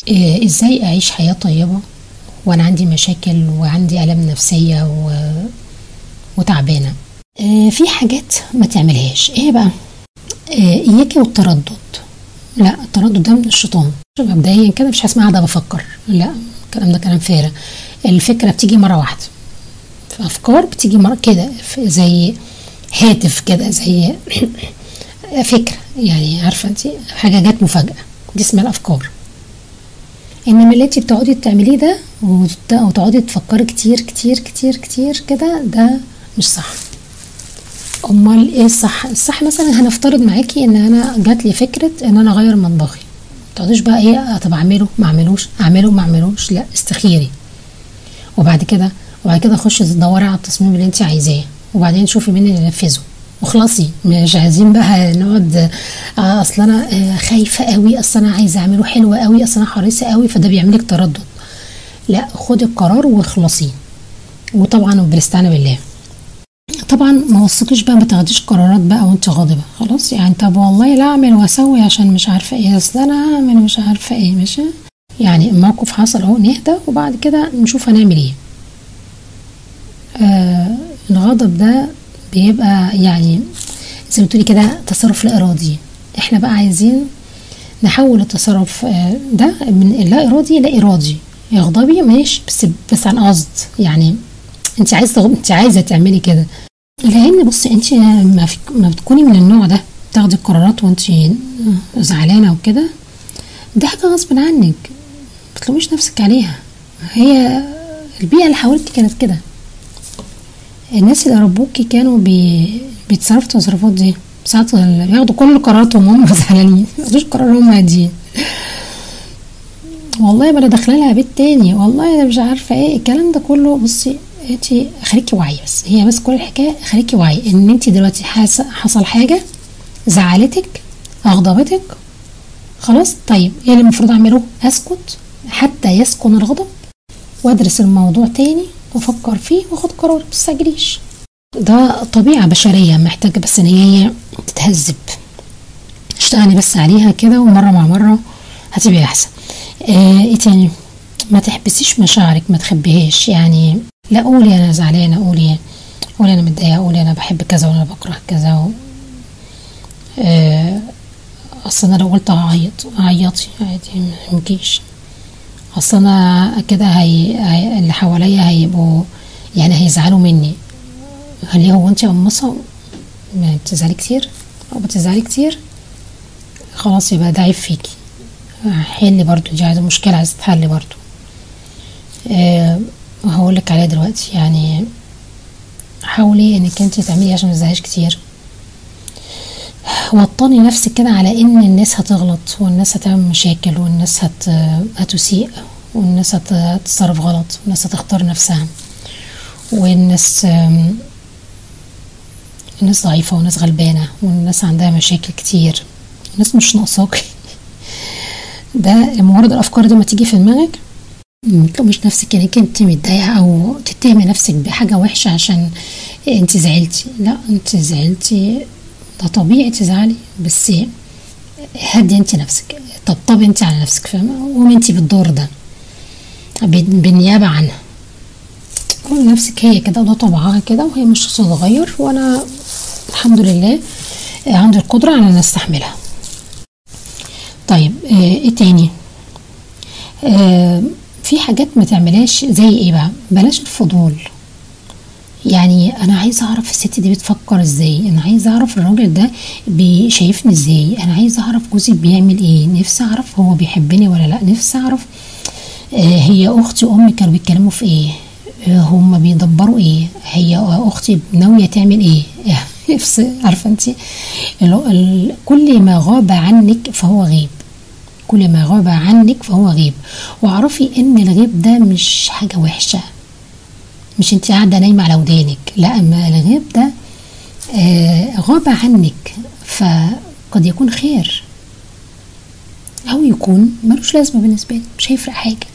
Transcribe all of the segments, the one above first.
إيه ازاي اعيش حياة طيبة وانا عندي مشاكل وعندي الام نفسية و... وتعبانة إيه في حاجات ما تعملهاش ايه بقى إيه اياكي والتردد لا التردد ده من الشيطان مبدئيا كده مش اسمها قاعده بفكر لا الكلام ده كلام فارغ الفكره بتيجي مره واحده افكار بتيجي مره كده زي هاتف كده زي فكره يعني عارفه انت حاجه جت مفاجاه دي اسمها الافكار انما اللي انت بتقعدي تعمليه ده وتقعدي تفكري كتير كتير كتير كتير كده ده مش صح امال ايه الصح الصح مثلا هنفترض معاكي ان انا جات لي فكره ان انا اغير مطبخي تقعديش بقى ايه طب اعمله ما اعملوش اعمله ما اعملوش لا استخيري وبعد كده وبعد كده خشي تدوري على التصميم اللي انت عايزاه وبعدين شوفي مين اللي ينفذه وخلصي مش عايزين بقى نقعد آه اصل انا آه خايفه قوي اصل انا عايزه اعمله حلو قوي اصل انا حريصه قوي فده بيعملك تردد لا خدي القرار واخلصي وطبعا بالاستعانه بالله طبعا ما وصكيش بقى ما تاخديش قرارات بقى وانت غاضبه خلاص يعني طب والله لا اعمل واسوي عشان مش عارفه ايه اصل انا هعمل مش عارفه ايه ماشي يعني الموقف حصل اهو نهدى وبعد كده نشوف هنعمل ايه آه الغضب ده بيبقى يعني زي ما تقولي كده تصرف لا ارادي احنا بقى عايزين نحول التصرف آه ده من اللا ارادي لا ارادي يغضبي ماشي بس بس عن قصد يعني انت عايزه انت عايزه تعملي كده لان بصي انت ما, ما بتكوني من النوع ده تاخدي القرارات وانت زعلانه وكده دي حاجه غصب عنك متلوميش نفسك عليها هي البيئه اللي حواليك كانت كده الناس اللي ربوكي كانوا بي... بيتصرفوا التصرفات دي ساعات بياخدوا كل قراراتهم وهم زعلانين ما ياخدوش قرار هم هاديين والله ما انا داخله لها بيت تاني والله انا مش عارفه ايه الكلام ده كله بصي انت خليكي واعيه بس هي بس كل الحكايه خليكي واعيه ان انت دلوقتي حصل حاجه زعلتك اغضبتك خلاص طيب ايه اللي المفروض اعمله اسكت حتى يسكن الغضب وادرس الموضوع تاني وافكر فيه واخد قرار ما تستعجليش ده طبيعه بشريه محتاجه بس ان هي تتهذب اشتغلي بس عليها كده ومره مع مره هتبقي احسن اه ايه تاني ما تحبسيش مشاعرك ما تخبيهاش يعني لا قولي انا زعلانه قولي قولي انا متضايقه قولي انا بحب كذا وانا بكره كذا و... اه اصل انا لو قلت هعيط عيطي عادي مجيش اصل انا كده هي... هي... اللي حواليا هيبقوا يعني هيزعلوا مني هل هو انت قمصه بتزعلي كتير او بتزعلي كتير خلاص يبقى ده عيب فيكي حلي برضو دي عايزه مشكله عايزه تتحل برضو أه هقول لك عليها دلوقتي يعني حاولي انك انت تعملي عشان ما تزهقيش كتير وطني نفسك كده على ان الناس هتغلط والناس هتعمل مشاكل والناس هت... هتسيء والناس هتتصرف غلط والناس هتختار نفسها والناس الناس ضعيفة والناس غلبانة والناس عندها مشاكل كتير الناس مش ناقصاكي ده مجرد الافكار دي ما تيجي في دماغك متلومش نفسك انك انت متضايقه او تتهمي نفسك بحاجه وحشه عشان انت زعلتي لا انت زعلتي ده طبيعي تزعلي بس هدي انت نفسك طبطبي انت على نفسك فاهمه قومي انت بالدور ده بالنيابه عنها قولي لنفسك هي كده وده طبعها كده وهي مش هتتغير وانا الحمد لله عندي القدره على ان استحملها طيب ايه تاني آه في حاجات ما تعملهاش زي ايه بقى بلاش الفضول يعني انا عايزه اعرف الست دي بتفكر ازاي انا عايزه اعرف الراجل ده شايفني ازاي انا عايزه اعرف جوزي بيعمل ايه نفسي اعرف هو بيحبني ولا لا نفسي اعرف آه هي اختي وامي كانوا بيتكلموا في ايه آه هم بيدبروا ايه هي اختي ناويه تعمل ايه نفسي عارفه انت كل ما غاب عنك فهو غيب كل ما غاب عنك فهو غيب واعرفي ان الغيب ده مش حاجه وحشه مش انت قاعده نايمه على ودانك لا اما الغيب ده آه غاب عنك فقد يكون خير او يكون ملوش لازمه بالنسبه لك مش هيفرق حاجه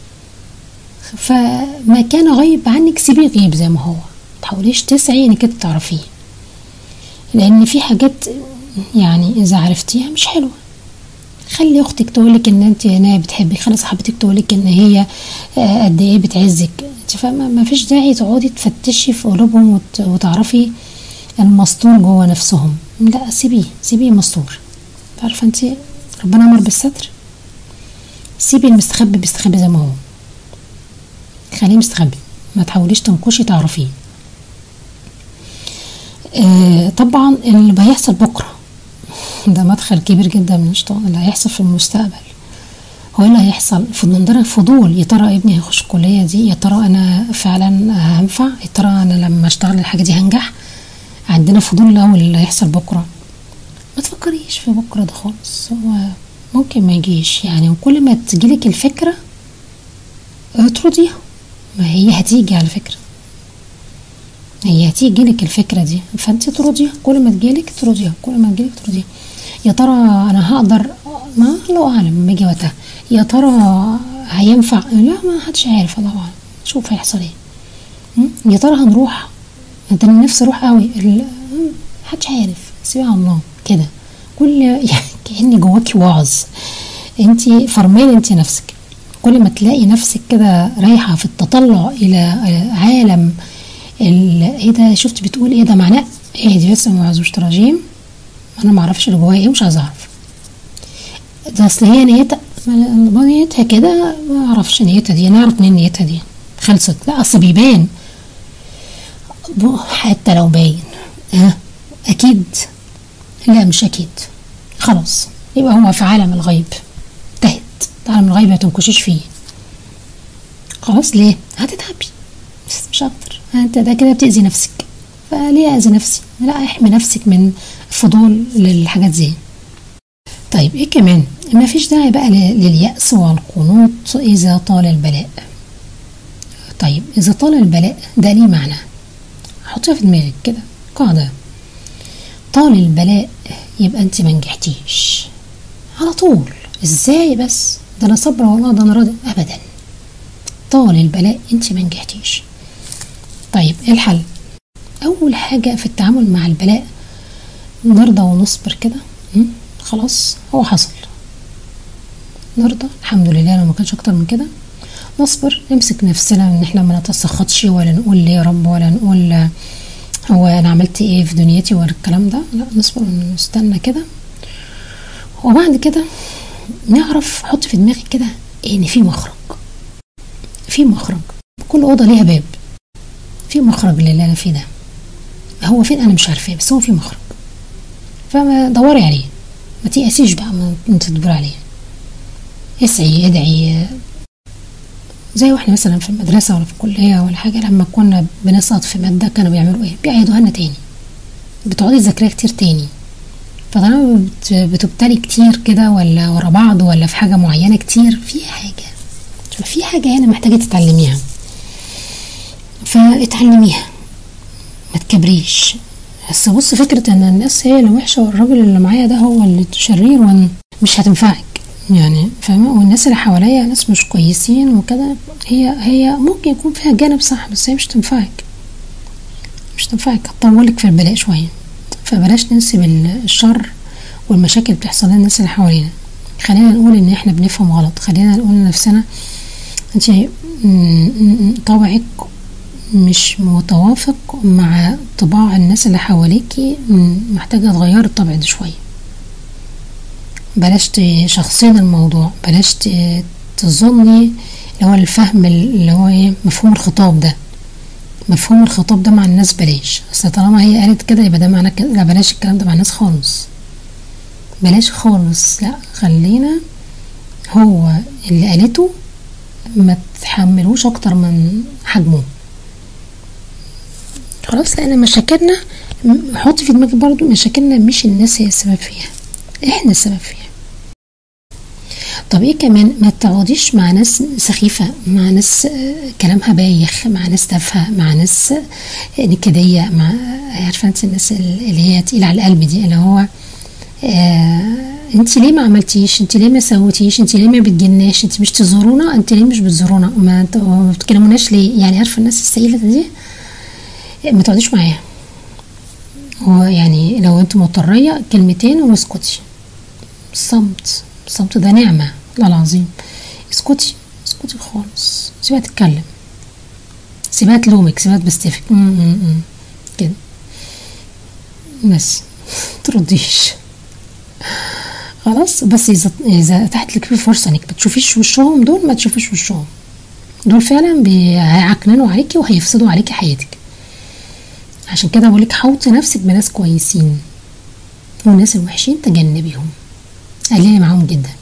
فما كان غيب عنك سيبيه غيب زي ما هو تحاوليش تسعي انك انت تعرفيه لان في حاجات يعني اذا عرفتيها مش حلوه خلي اختك تقولك ان انت هنا بتحبك خلي صاحبتك تقولك ان هي آه، قد ايه بتعزك انت فاهمه ما فيش داعي تقعدي تفتشي في قلوبهم وت- وتعرفي المستور جوه نفسهم لا سيبيه سيبيه مستور عارفه انت ربنا امر بالستر سيبي المستخبي بيستخبي زي ما هو خليه مستخبي ما تحاوليش تنكشي تعرفيه آه طبعا اللي هيحصل بكره ده مدخل كبير جدا من الشيطان اللي هيحصل في المستقبل هو إيه اللي هيحصل في عندنا فضول يا ترى ابني هيخش الكليه دي يا ترى انا فعلا هنفع يا ترى انا لما اشتغل الحاجه دي هنجح عندنا فضول الاول اللي هيحصل بكره ما تفكريش في بكره ده خالص هو ممكن ما يجيش يعني وكل ما تجيلك الفكره اطرديها ما هي هتيجي على فكره هي هتيجي لك الفكرة دي فانت ترضيها كل ما تجيلك ترضيها كل ما تجيلك ترضيها يا ترى انا هقدر ما الله اعلم لما يجي وقتها يا ترى هينفع لا ما حدش عارف الله اعلم شوف هيحصل ايه م? يا ترى هنروح انت من نفسي اروح قوي ال- م، محدش عارف سيبها على الله كده كل يعني كأن جواكي وعظ انت فرمين انت نفسك كل ما تلاقي نفسك كده رايحة في التطلع إلى عالم ال- ايه ده شفت بتقول ايه ده معناه ايه دي بس ما عاوزوش تراجيم انا ما اعرفش اللي جوايا ايه مش عايزه اعرف ده اصل هي نيتها ما- نيتها كده ما اعرفش نيتها دي نعرف منين نيتها دي خلصت لا اصل بيبان ب- حتى لو باين ها اكيد لا مش اكيد خلاص يبقى هو في عالم الغيب انتهت عالم الغيب ما تنكشيش فيه خلاص ليه هتتعبي بس مش اكتر انت ده كده بتأذي نفسك فليه اذي نفسي لا احمي نفسك من الفضول للحاجات دي طيب ايه كمان ما فيش داعي بقى ل- لليأس والقنوط اذا طال البلاء طيب اذا طال البلاء ده ليه معنى حطيها في دماغك كده قاعدة طال البلاء يبقى انت ما نجحتيش على طول ازاي بس ده انا صبرة والله ده انا راضي ابدا طال البلاء انت ما نجحتيش طيب ايه الحل اول حاجة في التعامل مع البلاء نرضى ونصبر كده م? خلاص هو حصل نرضى الحمد لله لو ما كانش اكتر من كده نصبر نمسك نفسنا ان احنا ما نتسخطش ولا نقول ليه يا رب ولا نقول آه، هو انا عملت ايه في دنيتي ولا الكلام ده لا نصبر ونستنى كده وبعد كده نعرف حط في دماغك كده ان في مخرج في مخرج كل اوضه ليها باب في مخرج للي انا فيه ده هو فين انا مش عارفاه بس هو في مخرج فما دوري عليه ما تيأسيش بقى ما انت تدور عليه اسعي ادعي زي واحنا مثلا في المدرسة ولا في الكلية ولا حاجة لما كنا بنسقط في مادة كانوا بيعملوا ايه بيعيدوها لنا تاني بتقعدي تذاكريها كتير تاني فطالما بت- بتبتلي كتير كده ولا ورا بعض ولا في حاجة معينة كتير في حاجة في حاجة هنا محتاجة تتعلميها فاتعلميها ما تكبريش بس بص فكرة ان الناس هي اللي وحشة والراجل اللي معايا ده هو اللي شرير وان مش هتنفعك يعني فاهمة والناس اللي حواليا ناس مش كويسين وكده هي هي ممكن يكون فيها جانب صح بس هي مش تنفعك مش تنفعك هتطولك في البلاء شوية فبلاش ننسب ال- الشر والمشاكل اللي بتحصل للناس اللي حوالينا خلينا نقول ان احنا بنفهم غلط خلينا نقول لنفسنا انت م- م- طبعك مش متوافق مع طباع الناس اللي حواليكي م- محتاجة تغيري الطبع ده شوية بلاش تشخصين الموضوع بلاش ت- تظني اللي هو الفهم اللي هو ايه مفهوم الخطاب ده مفهوم الخطاب ده مع الناس بلاش اصل طالما هي قالت كده يبقى ده معناه كده لا بلاش الكلام ده مع الناس خالص بلاش خالص لا خلينا هو اللي قالته ما تحملوش اكتر من حجمه خلاص لان مشاكلنا م- حط في دماغك برضو مشاكلنا مش الناس هي السبب فيها احنا السبب فيها طب ايه كمان ما تقعديش مع ناس سخيفة مع ناس آه، كلامها بايخ مع ناس تافهة مع ناس آه، نكدية مع عارفة انت الناس اللي هي تقيلة على القلب دي اللي هو آه انت ليه ما عملتيش انت ليه ما سويتيش انت ليه ما بتجناش انت مش تزورونا انت ليه مش بتزورونا ما انت- ما بتكلموناش ليه يعني عارفة الناس السئيلة دي ما تقعديش معاها هو يعني لو انت مضطرية كلمتين واسكتي صمت الصمت ده نعمة لا العظيم اسكتي اسكتي خالص سيبها تتكلم سيبها تلومك سيبها تبستفك م- م- م. كده بس ترديش خلاص بس اذا اذا اتاحت لك في فرصه انك ما تشوفيش وشهم دول ما تشوفيش وشهم دول فعلا بي- هيعكننوا عليكي وهيفسدوا عليكي حياتك عشان كده بقولك حوطي نفسك بناس كويسين والناس الوحشين تجنبيهم قللي معاهم جدا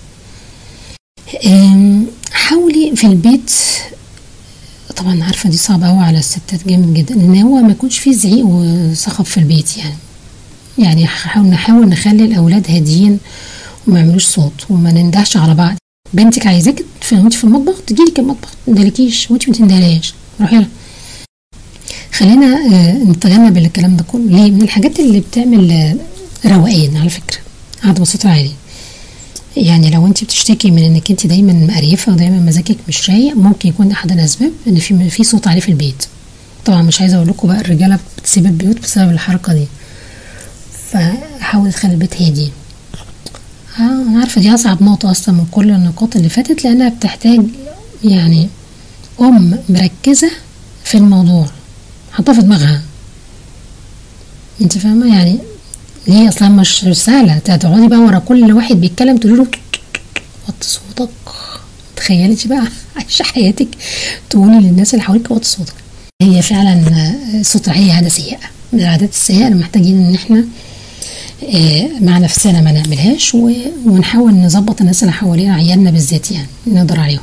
أم، حاولي في البيت طبعا عارفه دي صعبه قوي على الستات جامد جدا ان هو ما يكونش فيه زعيق وصخب في البيت يعني يعني نحاول نحاول نخلي الاولاد هاديين وما يعملوش صوت وما نندهش على بعض بنتك عايزاك في وانت في المطبخ تجيلك المطبخ ما تندهلكيش وانت ما تندهلهاش روحي لها خلينا آه، نتجنب الكلام ده كله ليه من الحاجات اللي بتعمل آه، روقان على فكره قاعده بصوت عالي يعني لو انت بتشتكي من انك انت دايما مقريفه ودايما مزاجك مش رايق ممكن يكون احد الاسباب ان في في صوت عالي في البيت طبعا مش عايزه اقول لكم بقى الرجاله بتسيب البيوت بسبب الحركه دي فحاول تخلي البيت هادي اه انا عارفه دي اصعب نقطه اصلا من كل النقاط اللي فاتت لانها بتحتاج يعني ام مركزه في الموضوع حاطاه في دماغها انت فاهمه يعني هي اصلا مش سهله تقعدي بقى ورا كل واحد بيتكلم تقولي له وطي صوتك تخيلي بقى عايشه حياتك تقولي للناس اللي حواليك وطي صوتك هي فعلا صوت العالي عاده سيئه من العادات السيئه اللي محتاجين ان احنا آه، مع نفسنا ما نعملهاش و- ونحاول نظبط الناس اللي حوالينا عيالنا بالذات يعني نقدر عليهم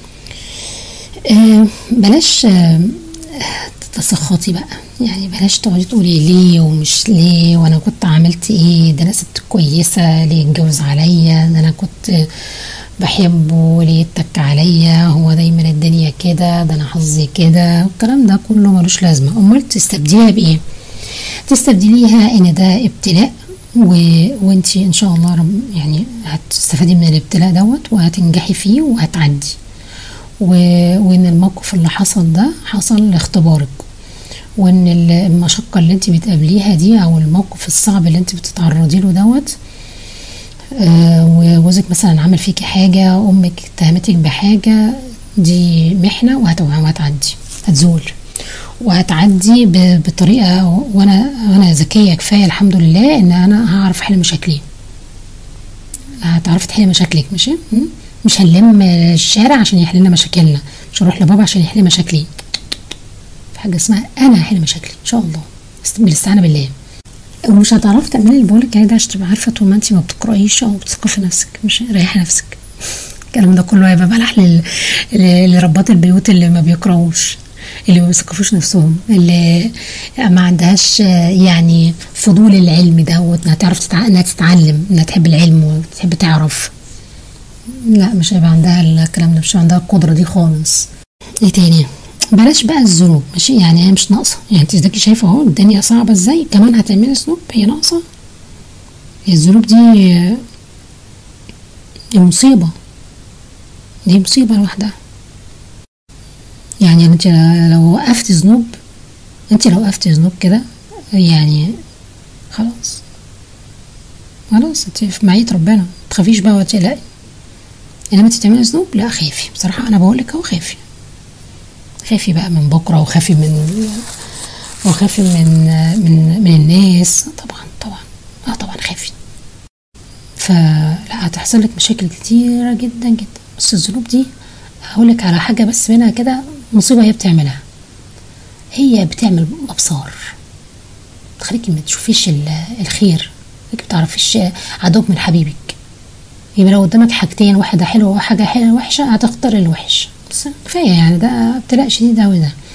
آه، بلاش آه، تتسخطي بقى يعني بلاش تقعدي تقولي ليه ومش ليه وانا كنت عملت ايه ده انا ست كويسه ليه اتجوز عليا ده انا كنت بحبه ليه اتك عليا هو دايما الدنيا كده ده انا حظي كده الكلام ده كله ملوش لازمه امال تستبدليها بايه تستبدليها ان ده ابتلاء و... وانتي ان شاء الله رب يعني هتستفادي من الابتلاء دوت وهتنجحي فيه وهتعدي و... وان الموقف اللي حصل ده حصل لاختبارك وان ال- المشقة اللي انت بتقابليها دي او الموقف الصعب اللي انت بتتعرضي له دوت آه، وجوزك مثلا عمل فيكي حاجة امك اتهمتك بحاجة دي محنة وهت- وهتعدي هتزول وهتعدي ب- بطريقة وانا وانا ذكية كفاية الحمد لله ان انا هعرف احل مشاكلي هتعرفي تحلي مشاكلك ماشي م? مش هنلم الشارع عشان يحل لنا مشاكلنا مش هروح لبابا عشان يحل مشاكلي في حاجه اسمها انا هحل مشاكلي ان شاء الله است- بالاستعانه بالله ومش هتعرفي تعملي اللي بقولك عليه ده عشان تبقى عارفه طول ما انت ما بتقرايش او بتثقي في نفسك مش ريحي نفسك الكلام ده كله هيبقى بلح لل- ل- لربات البيوت اللي ما بيقراوش اللي ما بيثقفوش نفسهم اللي ما عندهاش آه، يعني فضول العلم دوت انها تعرف تتع... انها تتعلم انها تحب العلم وتحب تعرف لا مش هيبقى عندها الكلام ده مش هيبقى عندها القدره دي خالص ايه تاني بلاش بقى الذنوب ماشي يعني هي مش ناقصه يعني انت ازاي شايفه اهو الدنيا صعبه ازاي كمان هتعملي ذنوب هي ناقصه هي الذنوب دي آه، دي مصيبه دي مصيبه لوحدها يعني انت لو وقفتي ذنوب انت لو وقفتي ذنوب كده يعني خلاص خلاص انت في معية ربنا ما تخافيش بقى وتقلقي انما انت تعملي ذنوب لا خافي بصراحة انا بقول لك اهو خافي خافي بقى من بكرة وخافي من وخافي من من من الناس طبعا طبعا اه طبعا خافي فلا هتحصل لك مشاكل كتيرة جدا جدا بس الذنوب دي هقول لك على حاجة بس منها كده مصيبة هي بتعملها هي بتعمل أبصار تخليكي ما تشوفيش ال- الخير ما بتعرفيش عدوك من حبيبك يبقى لو قدامك حاجتين واحدة حلوة وحاجة حلوة وحشة هتختار الوحش بس كفاية يعني ده ابتلاء شديد أوي ده